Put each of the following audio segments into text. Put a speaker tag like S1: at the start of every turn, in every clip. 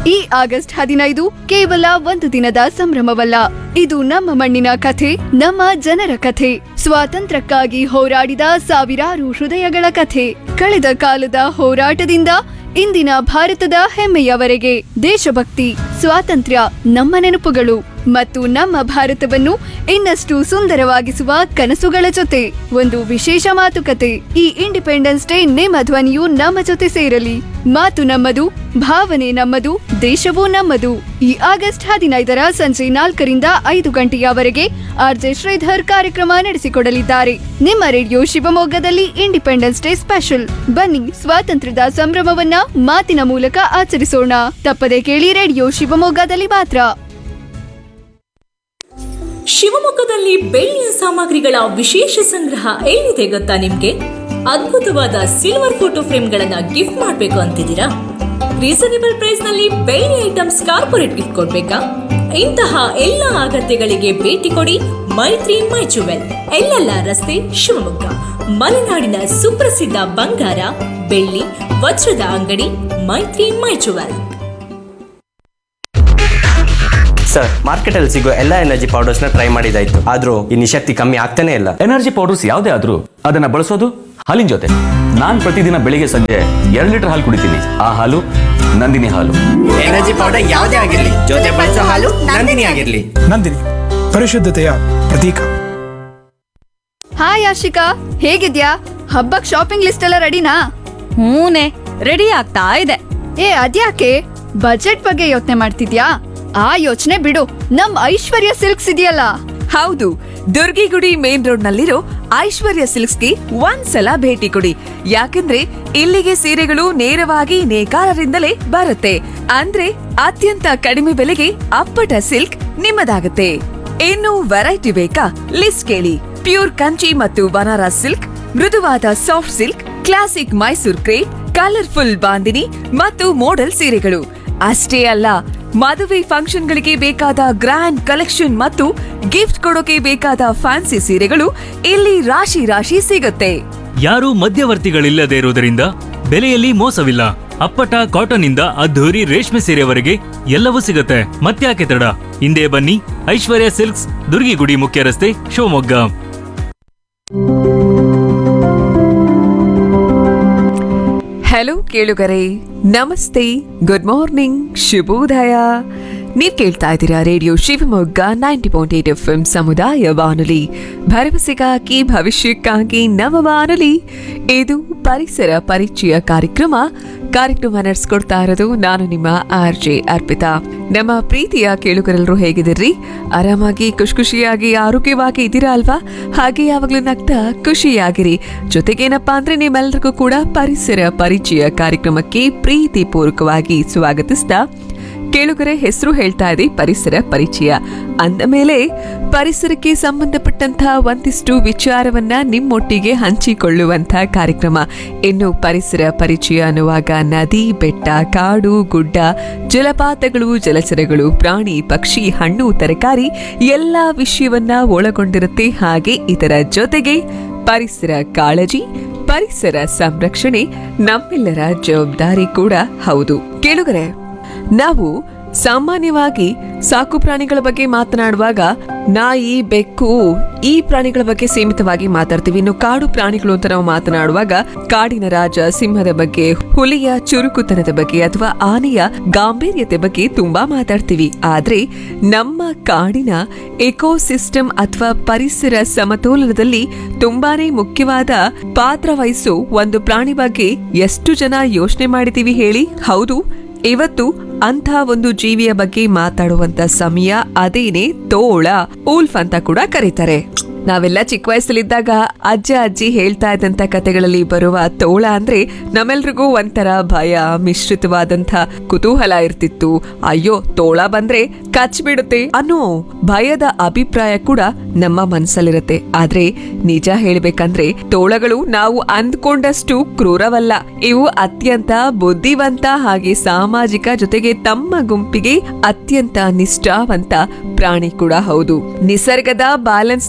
S1: ಈ ಆಗಸ್ಟ್ ಹದಿನೈದು ಕೇವಲ ಒಂದು ದಿನದ ಸಂಭ್ರಮವಲ್ಲ ಇದು ನಮ್ಮ ಮಣ್ಣಿನ ಕಥೆ ನಮ್ಮ ಜನರ ಕಥೆ ಸ್ವಾತಂತ್ರ್ಯಕ್ಕಾಗಿ ಹೋರಾಡಿದ ಸಾವಿರಾರು ಹೃದಯಗಳ ಕಥೆ ಕಳೆದ ಕಾಲದ ಹೋರಾಟದಿಂದ ಇಂದಿನ ಭಾರತದ ಹೆಮ್ಮೆಯವರೆಗೆ ದೇಶಭಕ್ತಿ ಸ್ವಾತಂತ್ರ್ಯ ನಮ್ಮ ನೆನಪುಗಳು ಮತ್ತು ನಮ್ಮ ಭಾರತವನ್ನು ಇನ್ನಷ್ಟು ಸುಂದರವಾಗಿಸುವ ಕನಸುಗಳ ಜೊತೆ ಒಂದು ವಿಶೇಷ ಮಾತುಕತೆ ಈ ಇಂಡಿಪೆಂಡೆನ್ಸ್ ಡೇ ನಿಮ್ಮ ಧ್ವನಿಯು ನಮ್ಮ ಜೊತೆ ಸೇರಲಿ ಮಾತು ನಮ್ಮದು ಭಾವನೆ ನಮ್ಮದು ದೇಶವೂ ನಮ್ಮದು ಈ ಆಗಸ್ಟ್ ಹದಿನೈದರ ಸಂಜೆ ನಾಲ್ಕರಿಂದ ಐದು ಗಂಟೆಯವರೆಗೆ ಆರ್ಜೆ ಶ್ರೀಧರ್ ಕಾರ್ಯಕ್ರಮ ನಡೆಸಿಕೊಡಲಿದ್ದಾರೆ ನಿಮ್ಮ ರೇಡಿಯೋ ಶಿವಮೊಗ್ಗದಲ್ಲಿ ಇಂಡಿಪೆಂಡೆನ್ಸ್ ಡೇ ಸ್ಪೆಷಲ್ ಬನ್ನಿ ಸ್ವಾತಂತ್ರ್ಯದ ಸಂಭ್ರಮವನ್ನ ಮಾತಿನ ಮೂಲಕ ಆಚರಿಸೋಣ ತಪ್ಪದೆ ಕೇಳಿ ರೇಡಿಯೋ ಶಿವಮೊಗ್ಗದಲ್ಲಿ ಮಾತ್ರ
S2: ಶಿವಮೊಗ್ಗದಲ್ಲಿ ಬೆಳ್ಳಿಯ ಸಾಮಗ್ರಿಗಳ ವಿಶೇಷ ಸಂಗ್ರಹ ಎಲ್ಲಿದೆ ಗೊತ್ತಾ ನಿಮ್ಗೆ ಅದ್ಭುತವಾದ ಸಿಲ್ವರ್ ಫೋಟೋ ಫ್ರೇಮ್ಗಳನ್ನ ಗಿಫ್ಟ್ ಮಾಡಬೇಕು ಅಂತಿದ್ದೀರಾ ರೀಸನೇಬಲ್ ಪ್ರೈಸ್ ನಲ್ಲಿ ಬೆಳ್ಳಿ ಐಟಮ್ಸ್ ಕಾರ್ಪೊರೇಟ್ ಗಿಫ್ಟ್ ಕೊಡ್ಬೇಕಾ ಇಂತಹ ಎಲ್ಲ ಅಗತ್ಯಗಳಿಗೆ ಭೇಟಿ ಕೊಡಿ ಮೈತ್ರಿ ಮೈ ಜುವೆಲ್ ಎಲ್ಲೆಲ್ಲ ರಸ್ತೆ ಶಿವಮೊಗ್ಗ ಮಲೆನಾಡಿನ ಸುಪ್ರಸಿದ್ಧ ಬಂಗಾರ ಬೆಳ್ಳಿ ವಜ್ರದ ಅಂಗಡಿ ಮೈತ್ರಿ ಮೈ ಜುವೆಲ್
S3: ಸರ್ ಮಾರ್ಕೆಟಲ್ಲಿ ಸಿಗೋ ಎಲ್ಲ ಎನರ್ಜಿ ಪೌಡರ್ಸ್ನ ಟ್ರೈ ಮಾಡಿದಾಯ್ತು ಆದ್ರೂ ಈ ನಿಶಕ್ತಿ ಕಮ್ಮಿ ಆಗ್ತಾನೆ ಇಲ್ಲ
S4: ಎನರ್ಜಿ ಪೌಡರ್ಸ್ ಯಾವುದೇ ಆದ್ರೂ ಅದನ್ನ ಬಳಸೋದು ಹಾಲಿನ ಜೊತೆ ನಾನ್ ಪ್ರತಿದಿನ ಬೆಳಿಗ್ಗೆ ಸಂಜೆ ಎರಡು ಲೀಟರ್ ಹಾಲು ಕುಡಿತೀನಿ ಆ ಹಾಲು ನಂದಿನಿ ಹಾಲು
S3: ಎನರ್ಜಿ ಪೌಡರ್ ಯಾವುದೇ ಆಗಿರ್ಲಿ ಜೊತೆ ಬಳಸೋ ಹಾಲು ನಂದಿನಿ ಆಗಿರ್ಲಿ
S5: ನಂದಿನಿ ಪರಿಶುದ್ಧತೆಯ ಪ್ರತೀಕ
S1: ಹಾಯ್ ಆಶಿಕಾ ಹೇಗಿದ್ಯಾ ಹಬ್ಬಕ್ ಶಾಪಿಂಗ್ ಲಿಸ್ಟ್ ಎಲ್ಲ ರೆಡಿನಾ
S6: ಹೂನೆ ರೆಡಿ ಆಗ್ತಾ ಇದೆ
S1: ಏ ಅದ್ಯಾಕೆ ಬಜೆಟ್ ಬಗ್ಗೆ ಯೋಚನೆ ಮಾಡ್ತಿದ್ಯಾ ಆ ಯೋಚನೆ ಬಿಡು ನಮ್ ಐಶ್ವರ್ಯ ಸಿಲ್ಕ್ಸ್ ಇದೆಯಲ್ಲ
S6: ಹೌದು ದುರ್ಗಿಗುಡಿ ಮೇನ್ ರೋಡ್ ನಲ್ಲಿರೋ ಐಶ್ವರ್ಯ ಸಿಲ್ಕ್ಸ್ಗೆ ಒಂದ್ಸಲ ಭೇಟಿ ಕೊಡಿ ಯಾಕಂದ್ರೆ ಇಲ್ಲಿಗೆ ಸೀರೆಗಳು ನೇರವಾಗಿ ನೇಕಾರರಿಂದಲೇ ಬರುತ್ತೆ ಅಂದ್ರೆ ಅತ್ಯಂತ ಕಡಿಮೆ ಬೆಲೆಗೆ ಅಪ್ಪಟ ಸಿಲ್ಕ್ ನಿಮ್ಮದಾಗುತ್ತೆ ಇನ್ನು ವೆರೈಟಿ ಬೇಕಾ ಲಿಸ್ಟ್ ಕೇಳಿ ಪ್ಯೂರ್ ಕಂಚಿ ಮತ್ತು ಬನಾರಸ್ ಸಿಲ್ಕ್ ಮೃದುವಾದ soft silk classic Mysore crepe colourful Bandhani ಮತ್ತು ಮೋಡಲ್ ಸೀರೆಗಳು ಅಷ್ಟೇ ಅಲ್ಲ ಮದುವೆ ಫಂಕ್ಷನ್ಗಳಿಗೆ ಬೇಕಾದ ಗ್ರ್ಯಾಂಡ್ ಕಲೆಕ್ಷನ್ ಮತ್ತು ಗಿಫ್ಟ್ ಕೊಡೋಕೆ ಬೇಕಾದ ಫ್ಯಾನ್ಸಿ ಸೀರೆಗಳು ಇಲ್ಲಿ ರಾಶಿ ರಾಶಿ ಸಿಗುತ್ತೆ
S7: ಯಾರೂ ಮಧ್ಯವರ್ತಿಗಳಿಲ್ಲದೆ ಇರುವುದರಿಂದ ಬೆಲೆಯಲ್ಲಿ ಮೋಸವಿಲ್ಲ ಅಪ್ಪಟ ಕಾಟನ್ ಇಂದ ಅದ್ಧೂರಿ ರೇಷ್ಮೆ ಸೀರೆವರೆಗೆ ಎಲ್ಲವೂ ಸಿಗುತ್ತೆ ಮತ್ತ್ಯಾಕೆ ತಡ ಹಿಂದೆ ಬನ್ನಿ ಐಶ್ವರ್ಯ ಸಿಲ್ಕ್ಸ್ ದುರ್ಗಿಗುಡಿ ಮುಖ್ಯ ರಸ್ತೆ ಶಿವಮೊಗ್ಗ
S6: ಹಲೋ ಕೇಳುಗರೆ ನಮಸ್ತೆ ಗುಡ್ ಮಾರ್ನಿಂಗ್ ಶುಭೋದಯ ನೀವ್ ಕೇಳ್ತಾ ಇದ್ದೀರಾ radio Shivamogga ninety point eight F ಸಮುದಾಯ ಬಾನುಲಿ ಭರವಸೆಗಾಗಿ ಭವಿಷ್ಯಕ್ಕಾಗಿ ನವ ಬಾನುಲಿ ಇದು ಪರಿಸರ ಪರಿಚಯ ಕಾರ್ಯಕ್ರಮ ಕಾರ್ಯಕ್ರಮ ನಡೆಸ್ಕೊಡ್ತಾ ಇರೋದು ನಾನು ನಿಮ್ಮ ಆರ್ ಜೆ ಅರ್ಪಿತಾ ನಮ್ಮ ಪ್ರೀತಿಯ ಕೇಳುಗರೆಲ್ಲರೂ ಹೇಗಿದ್ದೀರಿ ಆರಾಮಾಗಿ ಖುಷಿ ಖುಷಿಯಾಗಿ ಆರೋಗ್ಯವಾಗಿ ಇದ್ದೀರಾ ಅಲ್ವಾ ಹಾಗೆ ಯಾವಾಗ್ಲೂ ನಗ್ತಾ ಖುಷಿಯಾಗಿರಿ ಜೊತೆಗೇನಪ್ಪಾ ಅಂದ್ರೆ ನಿಮ್ಮೆಲ್ಲರಿಗೂ ಕೂಡ ಪರಿಸರ ಪರಿಚಯ ಕಾರ್ಯಕ್ರಮಕ್ಕೆ ಪ್ರೀತಿ ಪೂರ್ವಕವಾಗಿ ಸ್ವಾಗತಿಸ್ತಾ ಕೇಳುಗರೆ ಹೆಸರು ಹೇಳ್ತಾ ಇದೆ ಪರಿಸರ ಪರಿಚಯ ಅಂದ ಮೇಲೆ ಪರಿಸರಕ್ಕೆ ಸಂಬಂಧಪಟ್ಟಂತಹ ಒಂದಿಷ್ಟು ವಿಚಾರವನ್ನ ನಿಮ್ಮೊಟ್ಟಿಗೆ ಹಂಚಿಕೊಳ್ಳುವಂತ ಕಾರ್ಯಕ್ರಮ ಇನ್ನು ಪರಿಸರ ಪರಿಚಯ ಅನ್ನುವಾಗ ನದಿ ಬೆಟ್ಟ ಕಾಡು ಗುಡ್ಡ ಜಲಪಾತಗಳು ಜಲಚರಗಳು ಪ್ರಾಣಿ ಪಕ್ಷಿ ಹಣ್ಣು ತರಕಾರಿ ಎಲ್ಲ ವಿಷಯವನ್ನ ಒಳಗೊಂಡಿರುತ್ತೆ ಹಾಗೆ ಇದರ ಜೊತೆಗೆ ಪರಿಸರ ಕಾಳಜಿ ಪರಿಸರ ಸಂರಕ್ಷಣೆ ನಮ್ಮೆಲ್ಲರ ಜವಾಬ್ದಾರಿ ಕೂಡ ಹೌದು ಕೇಳುಗರೆ ನಾವು ಸಾಮಾನ್ಯವಾಗಿ ಸಾಕು ಪ್ರಾಣಿಗಳ ಬಗ್ಗೆ ಮಾತನಾಡುವಾಗ ನಾಯಿ ಬೆಕ್ಕು ಈ ಪ್ರಾಣಿಗಳ ಬಗ್ಗೆ ಸೀಮಿತವಾಗಿ ಮಾತಾಡ್ತೀವಿ ಇನ್ನು ಕಾಡು ಪ್ರಾಣಿಗಳು ಅಂತ ನಾವು ಮಾತನಾಡುವಾಗ ಕಾಡಿನ ರಾಜ ಸಿಂಹದ ಬಗ್ಗೆ ಹುಲಿಯ ಚುರುಕುತನದ ಬಗ್ಗೆ ಅಥವಾ ಆನೆಯ ಗಾಂಭೀರ್ಯತೆ ಬಗ್ಗೆ ತುಂಬಾ ಮಾತಾಡ್ತೀವಿ ಆದ್ರೆ ನಮ್ಮ ಕಾಡಿನ ಎಕೋಸಿಸ್ಟಮ್ ಅಥವಾ ಪರಿಸರ ಸಮತೋಲನದಲ್ಲಿ ತುಂಬಾನೇ ಮುಖ್ಯವಾದ ಪಾತ್ರ ವಹಿಸೋ ಒಂದು ಪ್ರಾಣಿ ಬಗ್ಗೆ ಎಷ್ಟು ಜನ ಯೋಚನೆ ಮಾಡಿದೀವಿ ಹೇಳಿ ಹೌದು ಇವತ್ತು ಅಂಥ ಒಂದು ಜೀವಿಯ ಬಗ್ಗೆ ಮಾತಾಡುವಂತ ಸಮಯ ಅದೇನೆ ತೋಳ ಊಲ್ಫ್ ಅಂತ ಕೂಡ ಕರೀತಾರೆ ನಾವೆಲ್ಲ ಚಿಕ್ಕ ವಯಸ್ಸಲ್ಲಿದ್ದಾಗ ಅಜ್ಜ ಅಜ್ಜಿ ಹೇಳ್ತಾ ಇದ್ದಂತ ಕತೆಗಳಲ್ಲಿ ಬರುವ ತೋಳ ಅಂದ್ರೆ ನಮ್ಮೆಲ್ರಿಗೂ ಒಂಥರ ಭಯ ಮಿಶ್ರಿತವಾದಂಥ ಕುತೂಹಲ ಇರ್ತಿತ್ತು ಅಯ್ಯೋ ತೋಳ ಬಂದ್ರೆ ಕಚ್ಬಿಡುತ್ತೆ ಅನ್ನೋ ಭಯದ ಅಭಿಪ್ರಾಯ ಕೂಡ ನಮ್ಮ ಮನಸ್ಸಲ್ಲಿರುತ್ತೆ ಆದ್ರೆ ನಿಜ ಹೇಳ್ಬೇಕಂದ್ರೆ ತೋಳಗಳು ನಾವು ಅಂದ್ಕೊಂಡಷ್ಟು ಕ್ರೂರವಲ್ಲ ಇವು ಅತ್ಯಂತ ಬುದ್ಧಿವಂತ ಹಾಗೆ ಸಾಮಾಜಿಕ ಜೊತೆಗೆ ತಮ್ಮ ಗುಂಪಿಗೆ ಅತ್ಯಂತ ನಿಷ್ಠಾವಂತ ಪ್ರಾಣಿ ಕೂಡ ಹೌದು ನಿಸರ್ಗದ ಬ್ಯಾಲೆನ್ಸ್ ನ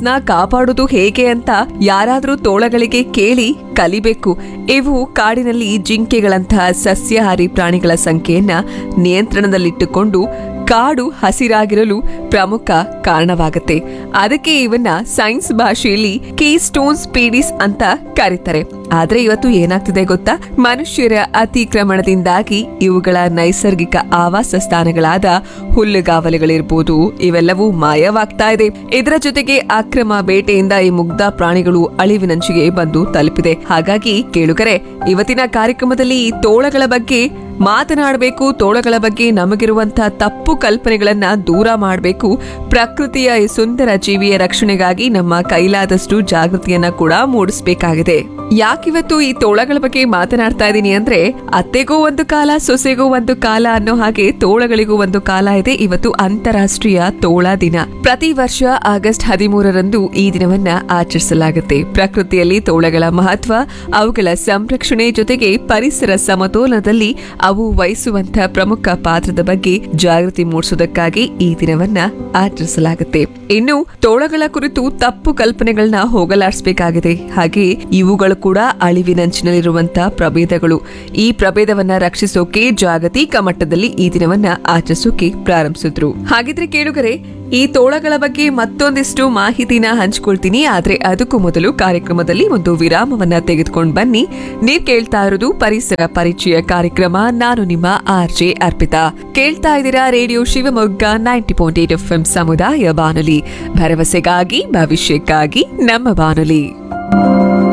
S6: ಕಾಪಾಡುವುದು ಹೇಗೆ ಅಂತ ಯಾರಾದ್ರೂ ತೋಳಗಳಿಗೆ ಕೇಳಿ ಕಲಿಬೇಕು ಇವು ಕಾಡಿನಲ್ಲಿ ಜಿಂಕೆಗಳಂತಹ ಸಸ್ಯಾಹಾರಿ ಪ್ರಾಣಿಗಳ ಸಂಖ್ಯೆಯನ್ನ ನಿಯಂತ್ರಣದಲ್ಲಿಟ್ಟುಕೊಂಡು ಕಾಡು ಹಸಿರಾಗಿರಲು ಪ್ರಮುಖ ಕಾರಣವಾಗುತ್ತೆ ಅದಕ್ಕೆ ಇವನ್ನ ಸೈನ್ಸ್ ಭಾಷೆಯಲ್ಲಿ ಕೀ ಸ್ಟೋನ್ ಸ್ಪೀಡಿಸ್ ಅಂತ ಕರೀತಾರೆ ಆದ್ರೆ ಇವತ್ತು ಏನಾಗ್ತಿದೆ ಗೊತ್ತಾ ಮನುಷ್ಯರ ಅತಿಕ್ರಮಣದಿಂದಾಗಿ ಇವುಗಳ ನೈಸರ್ಗಿಕ ಆವಾಸ ಸ್ಥಾನಗಳಾದ ಹುಲ್ಲುಗಾವಲುಗಳಿರ್ಬೋದು ಇವೆಲ್ಲವೂ ಮಾಯವಾಗ್ತಾ ಇದೆ ಇದರ ಜೊತೆಗೆ ಅಕ್ರಮ ಬೇಟೆಯಿಂದ ಈ ಮುಗ್ಧ ಪ್ರಾಣಿಗಳು ಅಳಿವಿನಂಚಿಗೆ ಬಂದು ತಲುಪಿದೆ ಹಾಗಾಗಿ ಕೇಳುಗರೆ ಇವತ್ತಿನ ಕಾರ್ಯಕ್ರಮದಲ್ಲಿ ಈ ತೋಳಗಳ ಬಗ್ಗೆ ಮಾತನಾಡಬೇಕು ತೋಳಗಳ ಬಗ್ಗೆ ನಮಗಿರುವಂತಹ ತಪ್ಪು ಕಲ್ಪನೆಗಳನ್ನ ದೂರ ಮಾಡಬೇಕು ಪ್ರಕೃತಿಯ ಈ ಸುಂದರ ಜೀವಿಯ ರಕ್ಷಣೆಗಾಗಿ ನಮ್ಮ ಕೈಲಾದಷ್ಟು ಜಾಗೃತಿಯನ್ನ ಕೂಡ ಮೂಡಿಸಬೇಕಾಗಿದೆ ಯಾಕಿವತ್ತು ಈ ತೋಳಗಳ ಬಗ್ಗೆ ಮಾತನಾಡ್ತಾ ಇದ್ದೀನಿ ಅಂದ್ರೆ ಅತ್ತೆಗೂ ಒಂದು ಕಾಲ ಸೊಸೆಗೂ ಒಂದು ಕಾಲ ಅನ್ನೋ ಹಾಗೆ ತೋಳಗಳಿಗೂ ಒಂದು ಕಾಲ ಇದೆ ಇವತ್ತು ಅಂತಾರಾಷ್ಟ್ರೀಯ ತೋಳ ದಿನ ಪ್ರತಿ ವರ್ಷ ಆಗಸ್ಟ್ ಹದಿಮೂರರಂದು ಈ ದಿನವನ್ನ ಆಚರಿಸಲಾಗುತ್ತೆ ಪ್ರಕೃತಿಯಲ್ಲಿ ತೋಳಗಳ ಮಹತ್ವ ಅವುಗಳ ಸಂರಕ್ಷಣೆ ಜೊತೆಗೆ ಪರಿಸರ ಸಮತೋಲನದಲ್ಲಿ ಅವು ವಹಿಸುವಂತಹ ಪ್ರಮುಖ ಪಾತ್ರದ ಬಗ್ಗೆ ಜಾಗೃತಿ ಮೂಡಿಸೋದಕ್ಕಾಗಿ ಈ ದಿನವನ್ನ ಆಚರಿಸಲಾಗುತ್ತೆ ಇನ್ನು ತೋಳಗಳ ಕುರಿತು ತಪ್ಪು ಕಲ್ಪನೆಗಳನ್ನ ಹೋಗಲಾಡಿಸಬೇಕಾಗಿದೆ ಹಾಗೆ ಇವುಗಳು ಕೂಡ ಅಳಿವಿನಂಚಿನಲ್ಲಿರುವಂತಹ ಪ್ರಭೇದಗಳು ಈ ಪ್ರಭೇದವನ್ನ ರಕ್ಷಿಸೋಕೆ ಜಾಗತಿಕ ಮಟ್ಟದಲ್ಲಿ ಈ ದಿನವನ್ನ ಆಚರಿಸೋಕೆ ಪ್ರಾರಂಭಿಸಿದ್ರು ಹಾಗಿದ್ರೆ ಕೇಳುಗರೆ ಈ ತೋಳಗಳ ಬಗ್ಗೆ ಮತ್ತೊಂದಿಷ್ಟು ಮಾಹಿತಿನ ಹಂಚ್ಕೊಳ್ತೀನಿ ಆದ್ರೆ ಅದಕ್ಕೂ ಮೊದಲು ಕಾರ್ಯಕ್ರಮದಲ್ಲಿ ಒಂದು ವಿರಾಮವನ್ನ ತೆಗೆದುಕೊಂಡು ಬನ್ನಿ ನೀವ್ ಕೇಳ್ತಾ ಇರೋದು ಪರಿಸರ ಪರಿಚಯ ಕಾರ್ಯಕ್ರಮ ನಾನು ನಿಮ್ಮ ಆರ್ ಜೆ ಅರ್ಪಿತಾ ಕೇಳ್ತಾ ಇದ್ದೀರಾ radio Shivamogga ninety point eight F ಸಮುದಾಯ ಬಾನುಲಿ ಭರವಸೆಗಾಗಿ ಭವಿಷ್ಯಕ್ಕಾಗಿ ನಮ್ಮ ಬಾನುಲಿ